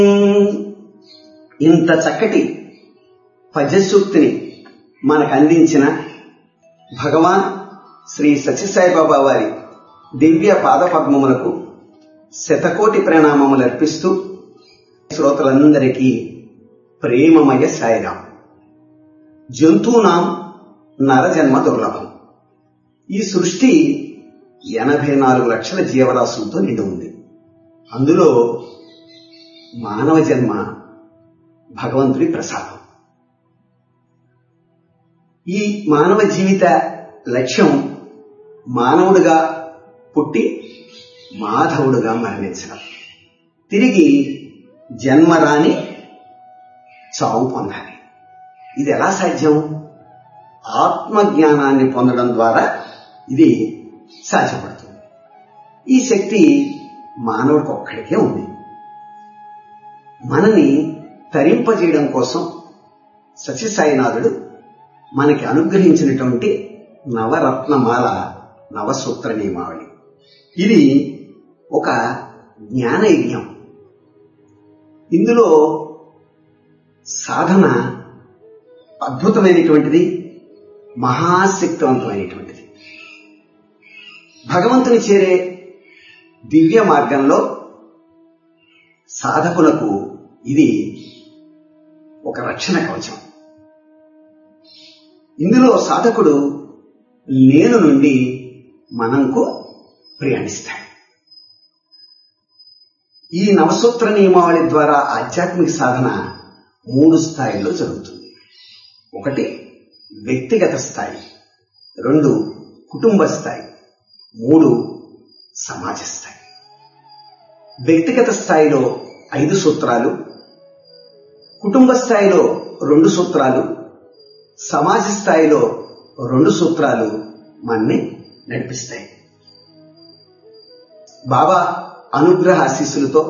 ఇంత చక్కటి పద్యసూక్తిని మనకు అందించిన భగవాన్ శ్రీ సత్యసాయిబాబా వారి దివ్య పాదపద్మములకు శతకోటి ప్రణామములు అర్పిస్తూ శ్రోతలందరికీ ప్రేమమయ సాయిరాం జంతువునాం నరజన్మ దుర్లభం ఈ సృష్టి ఎనభై నాలుగు లక్షల జీవరాశులతో నిండి ఉంది అందులో మానవ జన్మ భగవంతుడి ప్రసాదం ఈ మానవ జీవిత లక్ష్యం మానవుడిగా పుట్టి మాధవుడుగా మరణించడం తిరిగి జన్మరాని చావు పొందాలి ఇది ఎలా సాధ్యం ఆత్మజ్ఞానాన్ని పొందడం ద్వారా ఇది సాధ్యపడుతుంది ఈ శక్తి మానవుడికి ఒక్కడికే ఉంది మనని తరింపజేయడం కోసం సత్యసాయినాథుడు మనకి అనుగ్రహించినటువంటి నవరత్నమాల నవసూత్ర నియమావళి ఇది ఒక జ్ఞాన యజ్ఞం ఇందులో సాధన అద్భుతమైనటువంటిది మహాశక్తివంతమైనటువంటిది భగవంతుని చేరే దివ్య మార్గంలో సాధకులకు ఇది ఒక రక్షణ కవచం ఇందులో సాధకుడు నేను నుండి మనంకు ప్రయాణిస్తాడు ఈ నవసూత్ర నియమావళి ద్వారా ఆధ్యాత్మిక సాధన మూడు స్థాయిల్లో జరుగుతుంది ఒకటి వ్యక్తిగత స్థాయి రెండు కుటుంబ స్థాయి మూడు సమాజ స్థాయి వ్యక్తిగత స్థాయిలో ఐదు సూత్రాలు కుటుంబ స్థాయిలో రెండు సూత్రాలు సమాజ స్థాయిలో రెండు సూత్రాలు మన్ని నడిపిస్తాయి బాబా అనుగ్రహ ఆశీస్సులతో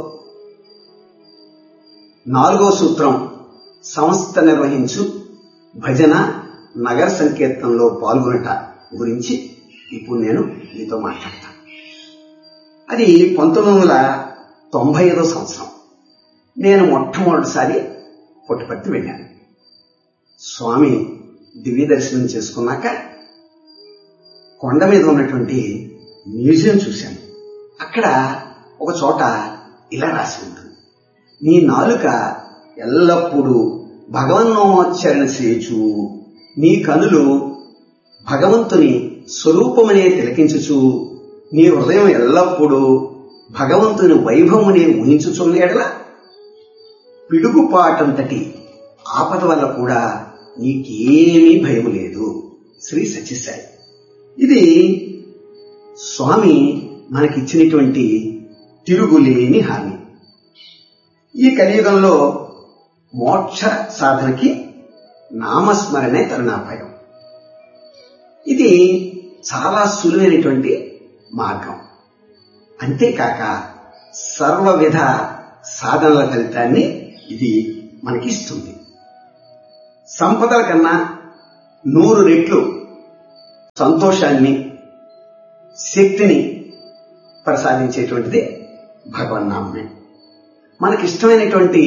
నాలుగో సూత్రం సంస్థ నిర్వహించు భజన నగర సంకీర్తనలో పాల్గొనట గురించి ఇప్పుడు నేను మీతో మాట్లాడతాను అది పంతొమ్మిది వందల తొంభై ఐదో సంవత్సరం నేను మొట్టమొదటిసారి పుట్టపర్తి వెళ్ళాను స్వామి దివ్య దర్శనం చేసుకున్నాక కొండ మీద ఉన్నటువంటి మ్యూజియం చూశాను అక్కడ ఒక చోట ఇలా రాసి ఉంటుంది నీ నాలుక ఎల్లప్పుడూ భగవన్నోచ్చరణ చేచు నీ కనులు భగవంతుని స్వరూపమనే తిలకించుచు నీ హృదయం ఎల్లప్పుడూ భగవంతుని వైభవమునే ఊహించుచున్నేడలా పిడుగుపాటంతటి ఆపద వల్ల కూడా నీకేమీ భయం లేదు శ్రీ సత్యసాయి ఇది స్వామి మనకిచ్చినటువంటి తిరుగులేని హామీ ఈ కలియుగంలో మోక్ష సాధనకి నామస్మరణే తరుణాపాయం ఇది చాలా సులువైనటువంటి మార్గం అంతేకాక సర్వ విధ సాధనల ఫలితాన్ని ఇది మనకి ఇస్తుంది సంపదల కన్నా నూరు రెట్లు సంతోషాన్ని శక్తిని ప్రసాదించేటువంటిది భగవన్నామే మనకిష్టమైనటువంటి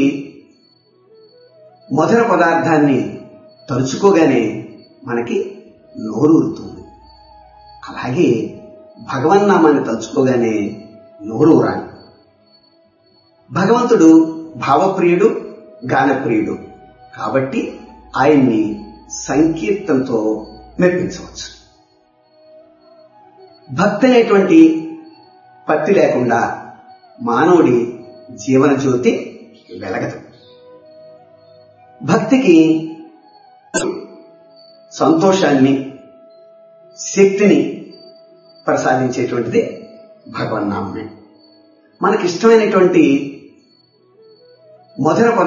మధుర పదార్థాన్ని తలుచుకోగానే మనకి నోరూరుతుంది అలాగే భగవన్నామాన్ని తలుచుకోగానే నోరూరాలి భగవంతుడు భావప్రియుడు గానప్రియుడు కాబట్టి ఆయన్ని సంకీర్తంతో మెప్పించవచ్చు భక్తి అనేటువంటి పత్తి లేకుండా మానవుడి జీవన జ్యోతి వెలగదు భక్తికి సంతోషాన్ని శక్తిని ప్రసాదించేటువంటిది భగవన్నామే మనకిష్టమైనటువంటి మధుర